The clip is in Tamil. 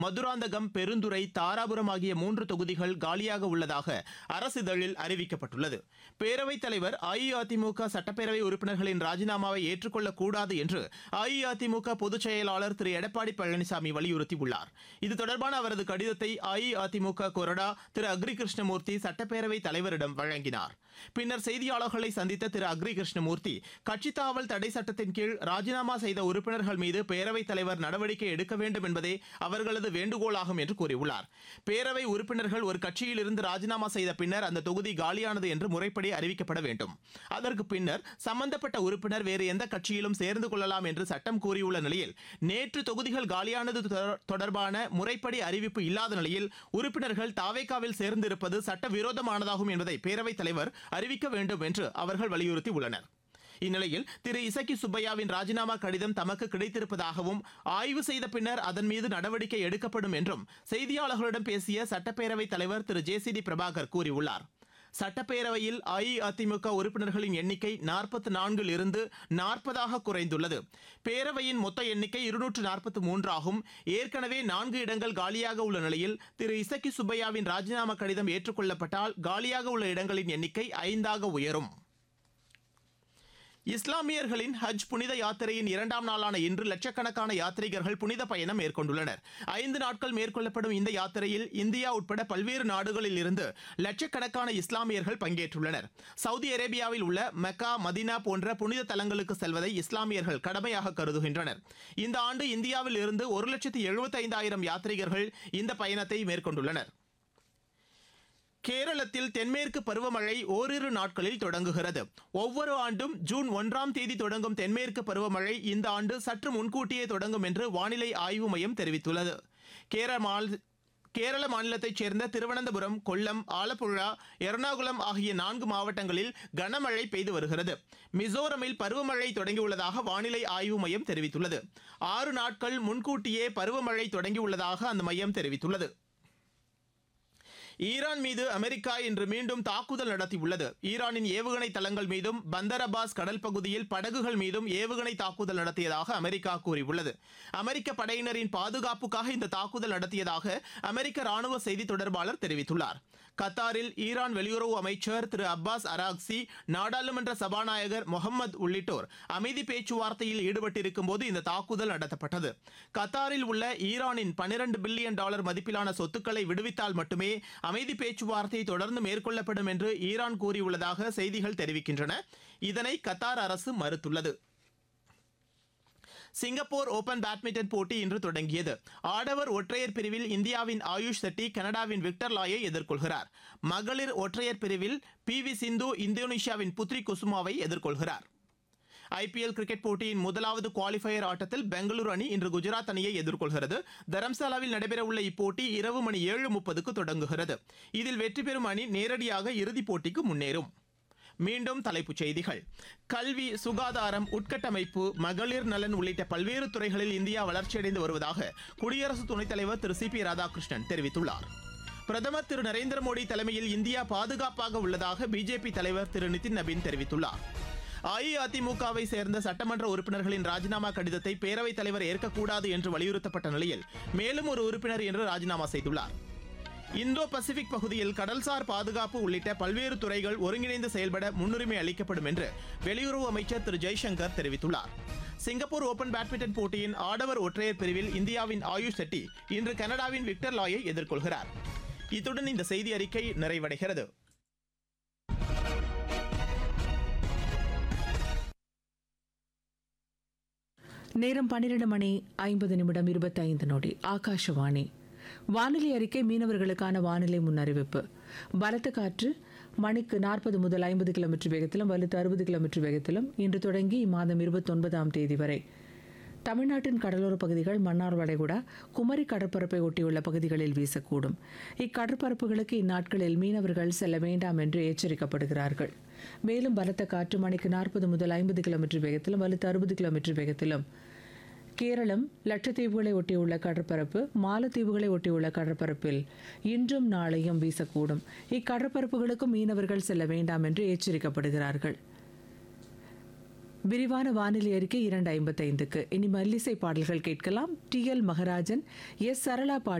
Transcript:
மதுராந்தகம் பெருந்துறை தாராபுரம் ஆகிய மூன்று தொகுதிகள் காலியாக உள்ளதாக அரசிதழில் அறிவிக்கப்பட்டுள்ளது பேரவைத் தலைவர் அஇஅதிமுக சட்டப்பேரவை உறுப்பினர்களின் ராஜினாமாவை ஏற்றுக்கொள்ளக் கூடாது என்று அஇஅதிமுக பொதுச் செயலாளர் திரு எடப்பாடி பழனிசாமி வலியுறுத்தியுள்ளார் இது தொடர்பான அவரது கடிதத்தை அஇஅதிமுக கொறடா திரு அக்ரி கிருஷ்ணமூர்த்தி சட்டப்பேரவைத் தலைவரிடம் வழங்கினார் பின்னர் செய்தியாளர்களை சந்தித்த திரு அக்ரி கிருஷ்ணமூர்த்தி கட்சித் தாவல் தடை சட்டத்தின் கீழ் ராஜினாமா செய்த உறுப்பினர்கள் மீது பேரவைத் தலைவர் நடவடிக்கை எடுக்க வேண்டும் என்பதே அவர்களது வேண்டுகோளாகும் என்று கூறியுள்ளார் பேரவை உறுப்பினர்கள் ஒரு கட்சியிலிருந்து ராஜினாமா செய்த பின்னர் அந்த தொகுதி காலியானது என்று முறைப்படி அறிவிக்கப்பட வேண்டும் அதற்கு பின்னர் சம்பந்தப்பட்ட உறுப்பினர் வேறு எந்த கட்சியிலும் சேர்ந்து கொள்ளலாம் என்று சட்டம் கூறியுள்ள நிலையில் நேற்று தொகுதிகள் காலியானது தொடர்- தொடர்பான முறைப்படி அறிவிப்பு இல்லாத நிலையில் உறுப்பினர்கள் தாவேகாவில் சேர்ந்திருப்பது சட்டவிரோதமானதாகும் என்பதை பேரவைத் தலைவர் அறிவிக்க வேண்டும் என்று அவர்கள் வலியுறுத்தி உள்ளனர் இந்நிலையில் திரு இசக்கி சுப்பையாவின் ராஜினாமா கடிதம் தமக்கு கிடைத்திருப்பதாகவும் ஆய்வு செய்த பின்னர் அதன் மீது நடவடிக்கை எடுக்கப்படும் என்றும் செய்தியாளர்களிடம் பேசிய சட்டப்பேரவைத் தலைவர் Thiru J C D Prabhakar கூறியுள்ளார் சட்டப்பேரவையில் அஇஅதிமுக உறுப்பினர்களின் எண்ணிக்கை நாற்பத்தி நான்கில் இருந்து நாற்பதாக குறைந்துள்ளது பேரவையின் மொத்த எண்ணிக்கை இருநூற்று நாற்பத்தி மூன்றாகும் ஏற்கனவே நான்கு இடங்கள் காலியாக உள்ள நிலையில் திரு இசக்கி சுப்பையாவின் ராஜினாமா கடிதம் ஏற்றுக்கொள்ளப்பட்டால் காலியாக உள்ள இடங்களின் எண்ணிக்கை ஐந்தாக உயரும் இஸ்லாமியர்களின் ஹஜ் புனித யாத்திரையின் இரண்டாம் நாளான இன்று லட்சக்கணக்கான யாத்ரீகர்கள் புனித பயணம் மேற்கொண்டுள்ளனர் ஐந்து நாட்கள் மேற்கொள்ளப்படும் இந்த யாத்திரையில் இந்தியா உட்பட பல்வேறு நாடுகளில் இருந்து லட்சக்கணக்கான இஸ்லாமியர்கள் பங்கேற்றுள்ளனர் சவுதி அரேபியாவில் உள்ள மெக்கா மதினா போன்ற புனித தலங்களுக்கு செல்வதை இஸ்லாமியர்கள் கடமையாக கருதுகின்றனர் இந்த ஆண்டு இந்தியாவில் இருந்து ஒரு லட்சத்து எழுபத்தைந்தாயிரம் யாத்ரீகர்கள் இந்த பயணத்தை மேற்கொண்டுள்ளனர் கேரளத்தில் தென்மேற்கு பருவமழை ஓரிரு நாட்களில் தொடங்குகிறது ஒவ்வொரு ஆண்டும் ஜூன் ஒன்றாம் தேதி தொடங்கும் தென்மேற்கு பருவமழை இந்த ஆண்டு சற்று முன்கூட்டியே தொடங்கும் என்று வானிலை ஆய்வு மையம் தெரிவித்துள்ளது கேரள மாநில கேரள மாநிலத்தைச் சேர்ந்த திருவனந்தபுரம் கொல்லம் ஆலப்புழா எர்ணாகுளம் ஆகிய நான்கு மாவட்டங்களில் கனமழை பெய்து வருகிறது மிசோரமில் பருவமழை தொடங்கியுள்ளதாக வானிலை ஆய்வு மையம் தெரிவித்துள்ளது ஆறு நாட்கள் முன்கூட்டியே பருவமழை தொடங்கியுள்ளதாக அந்த மையம் தெரிவித்துள்ளது ஈரான் மீது அமெரிக்கா இன்று மீண்டும் தாக்குதல் நடத்தியுள்ளது ஈரானின் ஏவுகணை தளங்கள் மீதும் பந்தர் அப்பாஸ் கடல் பகுதியில் படகுகள் மீதும் ஏவுகணை தாக்குதல் நடத்தியதாக அமெரிக்கா கூறியுள்ளது அமெரிக்க படையினரின் பாதுகாப்புக்காக இந்த தாக்குதல் நடத்தியதாக அமெரிக்க ராணுவ செய்தி தொடர்பாளர் தெரிவித்துள்ளார் கத்தாரில் ஈரான் வெளியுறவு அமைச்சர் திரு அப்பாஸ் அராக்சி நாடாளுமன்ற சபாநாயகர் முகமது உள்ளிட்டோர் அமைதி பேச்சுவார்த்தையில் ஈடுபட்டிருக்கும் போது இந்த தாக்குதல் நடத்தப்பட்டது கத்தாரில் உள்ள ஈரானின் 12 பில்லியன் டாலர் மதிப்பிலான சொத்துக்களை விடுவித்தால் மட்டுமே அமைதி பேச்சுவார்த்தை தொடர்ந்து மேற்கொள்ளப்படும் என்று ஈரான் கூறியுள்ளதாக செய்திகள் தெரிவிக்கின்றன இதனை கத்தார் அரசு மறுத்துள்ளது சிங்கப்பூர் ஓபன் பேட்மிண்டன் போட்டி இன்று தொடங்கியது ஆடவர் ஒற்றையர் பிரிவில் இந்தியாவின் ஆயுஷ் செட்டி கனடாவின் விக்டர் லாயை எதிர்கொள்கிறார் மகளிர் ஒற்றையர் பிரிவில் பி வி சிந்து இந்தோனேஷியாவின் புத்ரி குசுமாவை எதிர்கொள்கிறார் ஐபிஎல் கிரிக்கெட் போட்டியின் முதலாவது குவாலிஃபயர் ஆட்டத்தில் பெங்களூரு அணி இன்று குஜராத் அணியை எதிர்கொள்கிறது தரம்சாலாவில் நடைபெறவுள்ள இப்போட்டி இரவு மணி ஏழு முப்பதுக்கு தொடங்குகிறது இதில் வெற்றி பெறும் அணி நேரடியாக இறுதிப் போட்டிக்கு முன்னேறும் மீண்டும் தலைப்புச் செய்திகள் கல்வி சுகாதாரம் உட்கட்டமைப்பு மகளிர் நலன் உள்ளிட்ட பல்வேறு துறைகளில் இந்தியா வளர்ச்சியடைந்து வருவதாக குடியரசு துணைத் தலைவர் திரு சி பி ராதாகிருஷ்ணன் தெரிவித்துள்ளார் பிரதமர் திரு நரேந்திர மோடி தலைமையில் இந்தியா பாதுகாப்பாக உள்ளதாக பிஜேபி தலைவர் திரு நிதின் நபீன் தெரிவித்துள்ளார் அஇஅதிமுகவை சேர்ந்த சட்டமன்ற உறுப்பினர்களின் ராஜினாமா கடிதத்தை பேரவைத் தலைவர் ஏற்கக்கூடாது என்று வலியுறுத்தப்பட்ட நிலையில் மேலும் ஒரு உறுப்பினர் இன்று ராஜினாமா செய்துள்ளார் இந்தோ பசிபிக் பகுதியில் கடல்சார் பாதுகாப்பு உள்ளிட்ட பல்வேறு துறைகள் ஒருங்கிணைந்து செயல்பட முன்னுரிமை அளிக்கப்படும் என்று வெளியுறவு அமைச்சர் திரு ஜெய்சங்கர் தெரிவித்துள்ளார் சிங்கப்பூர் ஓபன் பேட்மிண்டன் போட்டியின் ஆடவர் ஒற்றையர் பிரிவில் இந்தியாவின் ஆயுஷ் செட்டி இன்று கனடாவின் விக்டர் லாயை எதிர்கொள்கிறார் இத்துடன் இந்த செய்தி அறிக்கை நிறைவடைகிறது நேரம் பன்னிரண்டு மணி ஐம்பது நிமிடம் இருபத்தைந்து நொடி ஆகாஷவாணி வானிலை அறிக்கை மீனவர்களுக்கான வானிலை முன்னறிவிப்பு பலத்த காற்று மணிக்கு நாற்பது முதல் ஐம்பது கிலோமீட்டர் வேகத்திலும் வலுத்து அறுபது கிலோமீட்டர் வேகத்திலும் இன்று தொடங்கி இம்மாதம் இருபத்தொன்பதாம் தேதி வரை தமிழ்நாட்டின் கடலோர பகுதிகள் மன்னார் வளைகுடா குமரி கடற்பரப்பை ஒட்டியுள்ள பகுதிகளில் வீசக்கூடும் இக்கடற்பரப்புகளுக்கு இந்நாட்களில் மீனவர்கள் செல்ல வேண்டாம் என்று எச்சரிக்கப்படுகிறார்கள் மேலும் பலத்த காற்று மணிக்கு நாற்பது முதல் ஐம்பது கிலோமீட்டர் வேகத்திலும் வலுத்து அறுபது கிலோமீட்டர் வேகத்திலும் கேரளம் லட்சத்தீவுகளை ஒட்டியுள்ள கடற்பரப்பு மாலத்தீவுகளை ஒட்டியுள்ள கடற்பரப்பில் இன்றும் நாளையும் வீசக்கூடும் இக்கடற்பரப்புகளுக்கும் மீனவர்கள் செல்ல வேண்டாம் என்று எச்சரிக்கப்படுகிறார்கள் விரிவான வானிலை அறிக்கை இரண்டு ஐம்பத்தைந்துக்கு இனி மல்லிசை பாடல்கள் கேட்கலாம் T L Maharajan S Sarala பாடி